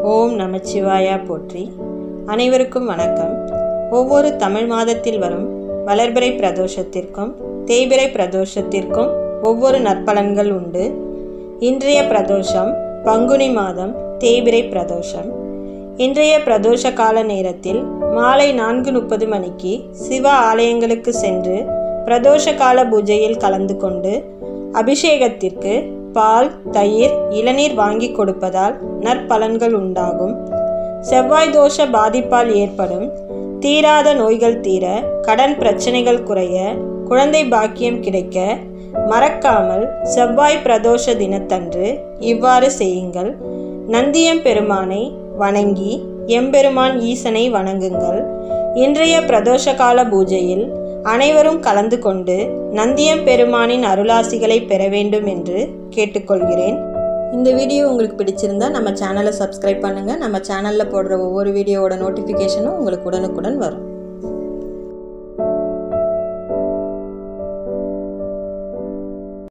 ஓம் நமச்சிவாயா போற்றி அனைவருக்கும் வணக்கம் ஒவ்வொரு தமிழ் மாதத்தில் வரும் வளர்பிறை பிரதோஷத்திற்கும் தேய்பிறை பிரதோஷத்திற்கும் ஒவ்வொரு நற்பலன்கள் உண்டு இன்றைய பிரதோஷம் பங்குனி மாதம் தேய்பிறை பிரதோஷம் இன்றைய பிரதோஷ கால நேரத்தில் மாலை நான்கு முப்பது மணிக்கு சிவ ஆலயங்களுக்கு சென்று பிரதோஷ கால பூஜையில் கலந்து கொண்டு அபிஷேகத்திற்கு பால் தயிர் இளநீர் வாங்கி கொடுப்பதால் நற்பலன்கள் உண்டாகும் செவ்வாய் தோஷ பாதிப்பால் ஏற்படும் தீராத நோய்கள் தீர கடன் பிரச்சனைகள் குறைய குழந்தை பாக்கியம் கிடைக்க மறக்காமல் செவ்வாய் பிரதோஷ தினத்தன்று இவ்வாறு செய்யுங்கள் நந்தியம் பெருமானை வணங்கி எம்பெருமான் ஈசனை வணங்குங்கள் இன்றைய பிரதோஷ கால பூஜையில் அனைவரும் கலந்து கொண்டு நந்தியம் பெருமானின் அருளாசிகளை பெற வேண்டும் என்று கேட்டுக்கொள்கிறேன் இந்த வீடியோ உங்களுக்கு பிடிச்சிருந்தா நம்ம சேனலை சப்ஸ்கிரைப் பண்ணுங்கள் நம்ம சேனலில் போடுற ஒவ்வொரு வீடியோவோட நோட்டிஃபிகேஷனும் உங்களுக்கு உடனுக்குடன் வரும்